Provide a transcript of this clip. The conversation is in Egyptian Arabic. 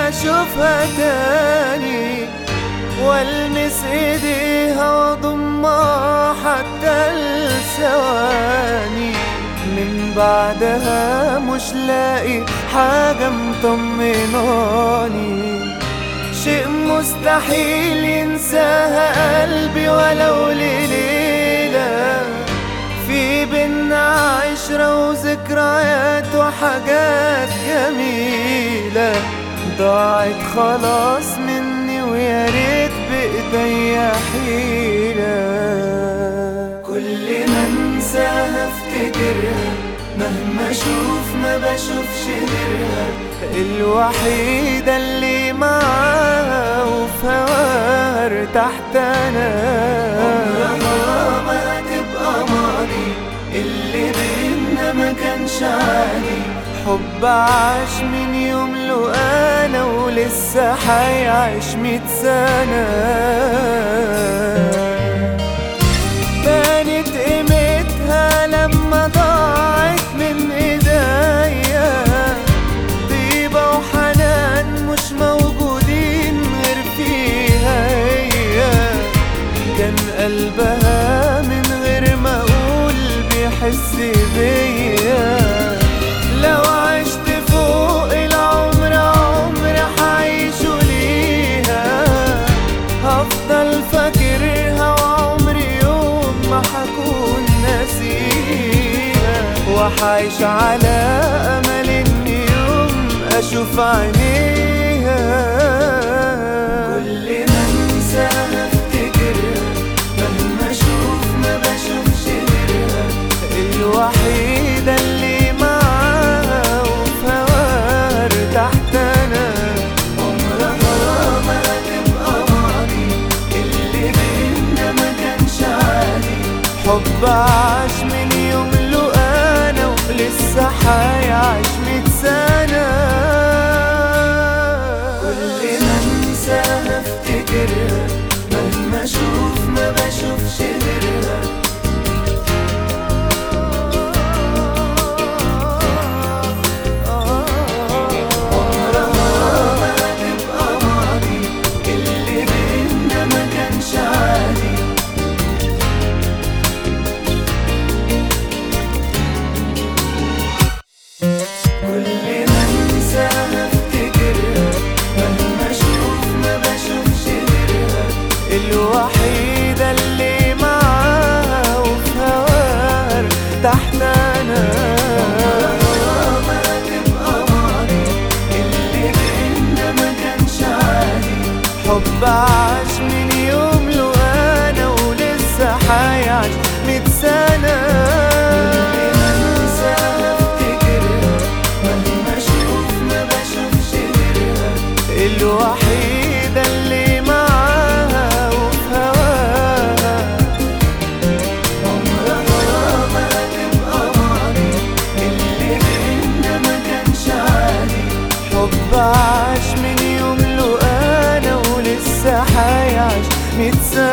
اشوفها تاني والمس ايديها واضمها حتى الثواني من بعدها مش لاقي حاجة مطمناني شيء مستحيل ينساها قلبي ولو لليلة في بينا عشرة وذكريات وحاجات جميلة ضاعت خلاص مني ويا ريت بإيديا حيلة كل ما انساها افتكرها مهما اشوف ما بشوفش غيرها الوحيدة اللي معاها وفي هواها ارتحت انا عمرها ما هتبقى ماضي اللي بينا ما كانش عادي حب عاش من يوم له انا ولسه حيعيش ميت سنة بانت قيمتها لما ضاعت من ايديا طيبة وحنان مش موجودين غير فيها هي كان قلبها من غير ما اقول بيحس بيا لو عشت فوق العمر عمر حعيشه ليها هفضل فاكرها وعمري يوم ما حكون ناسيها وحعيش على امل اني يوم اشوف عينيها كل ما انساها افتكرها مهما اشوف ما بشوفش غيرها الوحيدة اللي معاها وفي هواها ارتحت انا عمرها ما هتبقى ماضي اللي بينا ما كانش عادي حب عاش من يوم له انا ولسه حيعيش ميت سنة كل ما انساها افتكرها مهما اشوف ما بشوفش غيرها عمرها ما هتبقى ماضي اللي بينا ما كانش عادي كل ما انساها افتكرها مهما اشوف ما بشوفش غيرها الوحيدة اللي معاها وفي هواها ارتحت انا عمرها ما هتبقى ماضي اللي بينا ما كانش عادي حب عاش من يوم له انا ولسه حيعيش ميت سنة مهما اشوف ما بشوفش غيرها الوحيدة اللي معاها وفي هواها عمرها ما هتبقى ماضي اللي بينا ما كانش عادي حب عاش من يوم له انا ولسه حيعيش ميت سنة